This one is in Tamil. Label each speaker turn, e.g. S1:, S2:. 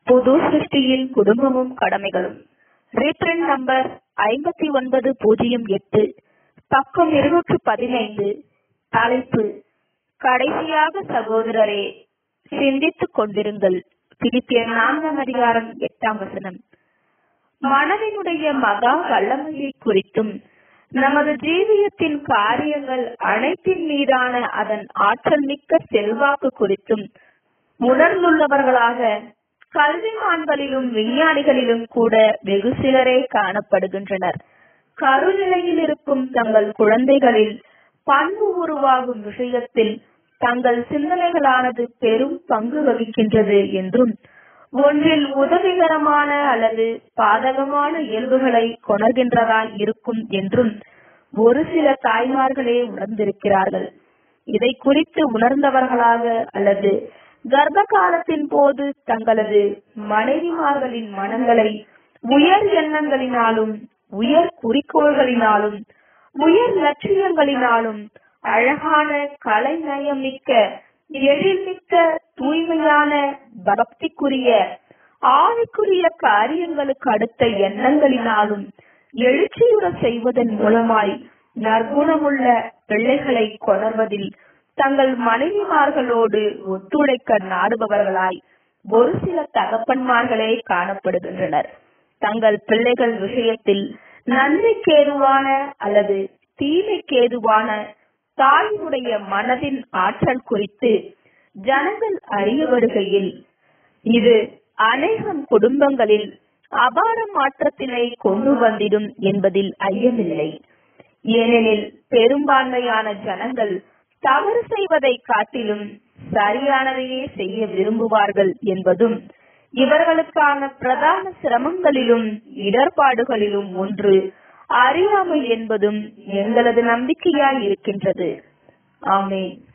S1: புது சிருஷ்டியில் குடும்பமும் கடமைகளும் ரீப்ரிண்ட் நம்பர் ஐம்பத்தி ஒன்பது பூஜ்ஜியம் எட்டு பக்கம் இருநூற்று பதினைந்து தலைப்பு கடைசியாக சகோதரரே சிந்தித்துக் கொண்டிருங்கள் பிலிப்பியர் நான்காம் அதிகாரம் எட்டாம் வசனம் மனதினுடைய மகா வல்லமையை குறித்தும் நமது ஜீவியத்தின் காரியங்கள் அனைத்தின் மீதான அதன் ஆற்றல் மிக்க செல்வாக்கு குறித்தும் உணர்ந்துள்ளவர்களாக கல்விமான்களிலும் விஞ்ஞானிகளிலும் கூட வெகு சிலரே காணப்படுகின்றனர் கருநிலையில் இருக்கும் தங்கள் குழந்தைகளில் பண்பு உருவாகும் விஷயத்தில் தங்கள் சிந்தனைகளானது பெரும் பங்கு வகிக்கின்றது என்றும் ஒன்றில் உதவிகரமான அல்லது பாதகமான இயல்புகளை கொணர்கின்றதாய் இருக்கும் என்றும் ஒரு சில தாய்மார்களே உணர்ந்திருக்கிறார்கள் இதை குறித்து உணர்ந்தவர்களாக அல்லது கர்ப்ப காலத்தின் போது தங்களது மனைவிமார்களின் மனங்களை உயர் எண்ணங்களினாலும் உயர் குறிக்கோள்களினாலும் உயர் லட்சியங்களினாலும் அழகான கலைநயம் மிக்க எழில்மிக்க தூய்மையான பக்திக்குரிய ஆவிக்குரிய காரியங்களுக்கு அடுத்த எண்ணங்களினாலும் எழுச்சியுற செய்வதன் மூலமாய் நற்குணமுள்ள பிள்ளைகளை கொணர்வதில் தங்கள் மனைவிமார்களோடு ஒத்துழைக்க நாடுபவர்களாய் ஒரு சில தகப்பன்மார்களே காணப்படுகின்றனர் தங்கள் பிள்ளைகள் விஷயத்தில் நன்மைக்கேதுவான அல்லது தீமைக்கேதுவான தாயினுடைய மனதின் ஆற்றல் குறித்து ஜனங்கள் அறிய வருகையில் இது அநேகம் குடும்பங்களில் அபார மாற்றத்தினை கொண்டு வந்திடும் என்பதில் ஐயமில்லை ஏனெனில் பெரும்பான்மையான ஜனங்கள் தவறு செய்வதை காட்டிலும் சரியானதையே செய்ய விரும்புவார்கள் என்பதும் இவர்களுக்கான பிரதான சிரமங்களிலும் இடர்பாடுகளிலும் ஒன்று அறியாமை என்பதும் எங்களது நம்பிக்கையாய் இருக்கின்றது ஆமே